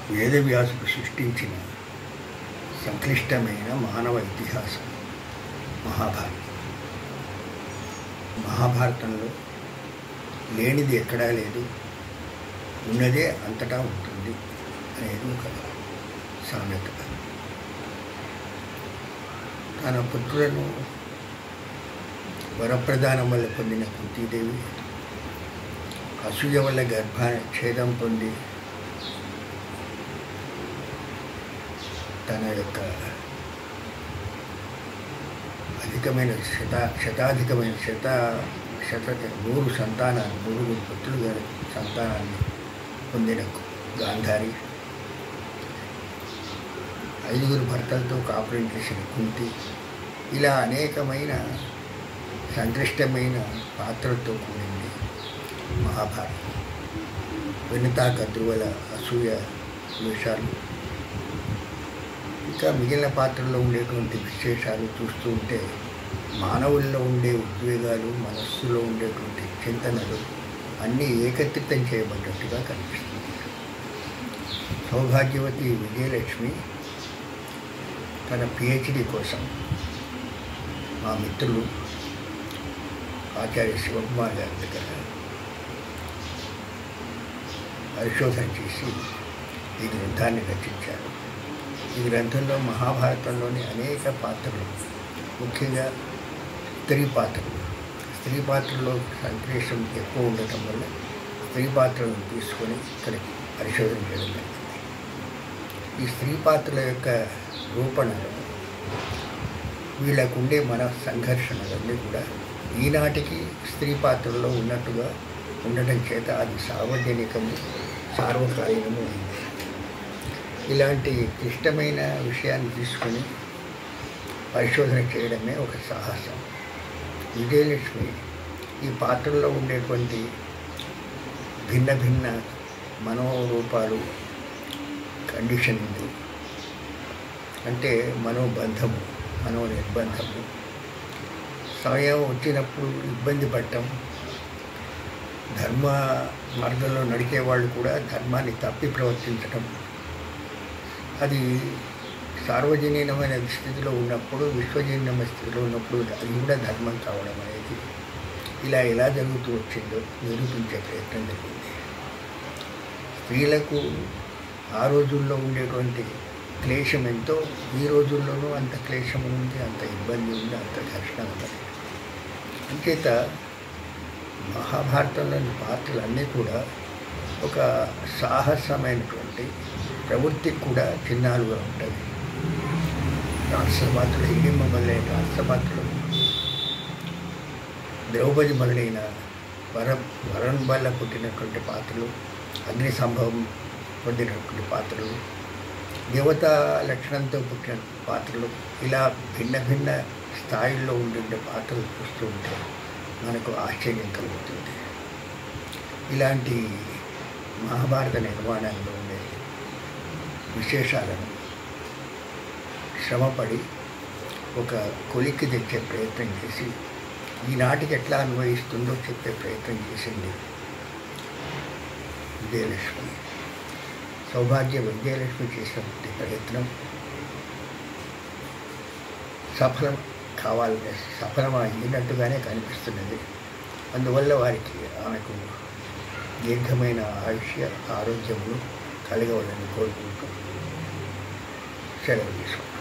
వేదవ్యాసుడు సృష్టించిన సంక్లిష్టమైన మానవ ఇతిహాసం మహాభారతం మహాభారతంలో లేనిది ఎక్కడా లేదు ఉన్నదే అంతటా ఉంటుంది అనేది ఒక సామెత తన పుత్రులను వరప్రదానం వల్ల పొందిన కుంతీదేవి అసూయ వల్ల గర్భ ఛేదం పొంది తన యొక్క అధికమైన శత శతాధికమైన శత శత నూరు సంతానాన్ని నూరుగురు పుత్రులు గారి సంతానాన్ని పొందిన గాంధారి ఐదుగురు భర్తలతో కాపురం చేసిన కుంతి ఇలా అనేకమైన సంక్లిష్టమైన పాత్రలతో కూడింది మహాభారతం వినతా కద్రువల అసూయ విషయాలు ఇంకా మిగిలిన పాత్రల్లో ఉండేటువంటి విశేషాలు చూస్తూ ఉంటే మానవుల్లో ఉండే ఉద్వేగాలు మనస్సులో ఉండేటువంటి చింతనలు అన్నీ ఏకత్రితం చేయబడ్డట్టుగా కనిపిస్తుంది సౌభాగ్యవతి విజయలక్ష్మి తన పిహెచ్డి కోసం మా మిత్రులు ఆచార్య శివకుమార్ గారి దగ్గర పరిశోధన చేసి ఈ గ్రంథాన్ని రచించారు ఈ గ్రంథంలో మహాభారతంలోని అనేక పాత్రలు ముఖ్యంగా స్త్రీ పాత్రలు స్త్రీ పాత్రలో సంక్లేషం ఎక్కువ ఉండటం వల్ల స్త్రీ పాత్రలను తీసుకొని ఇక్కడ పరిశోధన చేయడం జరిగింది ఈ స్త్రీ పాత్రల యొక్క రూపణలు వీళ్ళకు ఉండే మన సంఘర్షణలన్నీ కూడా ఈనాటికి స్త్రీ పాత్రలో ఉన్నట్టుగా ఉండటం చేత అది సార్వజనికము సార్వకాలికము అయింది ఇలాంటి క్లిష్టమైన విషయాన్ని తీసుకొని పరిశోధన చేయడమే ఒక సాహసం విజయలక్ష్మి ఈ పాత్రలో ఉండేటువంటి భిన్న భిన్న మనోరూపాలు కండిషనింగ్ అంటే మనోబంధము మనో నిర్బంధము సమయం వచ్చినప్పుడు ఇబ్బంది పడటం ధర్మ మార్గంలో నడిచే వాళ్ళు కూడా ధర్మాన్ని తప్పి ప్రవర్తించటం అది సార్వజనీనమైన స్థితిలో ఉన్నప్పుడు విశ్వజనీనమైన స్థితిలో ఉన్నప్పుడు అది కూడా ధర్మం కావడం అనేది ఇలా ఎలా జరుగుతూ వచ్చిందో నిరూపించే ప్రయత్నం జరిగింది స్త్రీలకు ఆ రోజుల్లో ఉండేటువంటి క్లేశం ఎంతో ఈ రోజుల్లోనూ అంత క్లేశం ఉంది అంత ఇబ్బంది ఉంది అంత ఘర్షణ ఉన్నది అంచేత మహాభారతంలోని పాత్రలన్నీ కూడా ఒక సాహసమైనటువంటి ప్రవృత్తికి కూడా చిహ్నాలుగా ఉంటాయి రాష్ట్ర పాత్రలు హిడింబ మొదలైన రాష్ట్ర పాత్రలు ద్రౌపది మొదలైన వర వరం వల్ల పుట్టినటువంటి పాత్రలు అగ్ని సంభవం పొందినటువంటి పాత్రలు దేవతా లక్షణంతో పుట్టిన పాత్రలు ఇలా భిన్న భిన్న స్థాయిల్లో ఉండే పాత్రలు చూస్తూ ఉంటే మనకు ఆశ్చర్యం కలుగుతుంది ఇలాంటి మహాభారత నిర్మాణంలో ఉండే విశేషాలను శ్రమపడి ఒక కొలిక్కి తెచ్చే ప్రయత్నం చేసి ఈనాటికి ఎట్లా అన్వయిస్తుందో చెప్పే ప్రయత్నం చేసింది విజయలక్ష్మి సౌభాగ్య విజయలక్ష్మి చేసినటువంటి ప్రయత్నం సఫలం కావాలని సఫలం అయినట్టుగానే కనిపిస్తున్నది అందువల్ల వారికి ఆమెకు దీర్ఘమైన ఆయుష్య ఆరోగ్యములు కలగవాలని కోరుకుంటూ సెలవు తీసుకుంటాం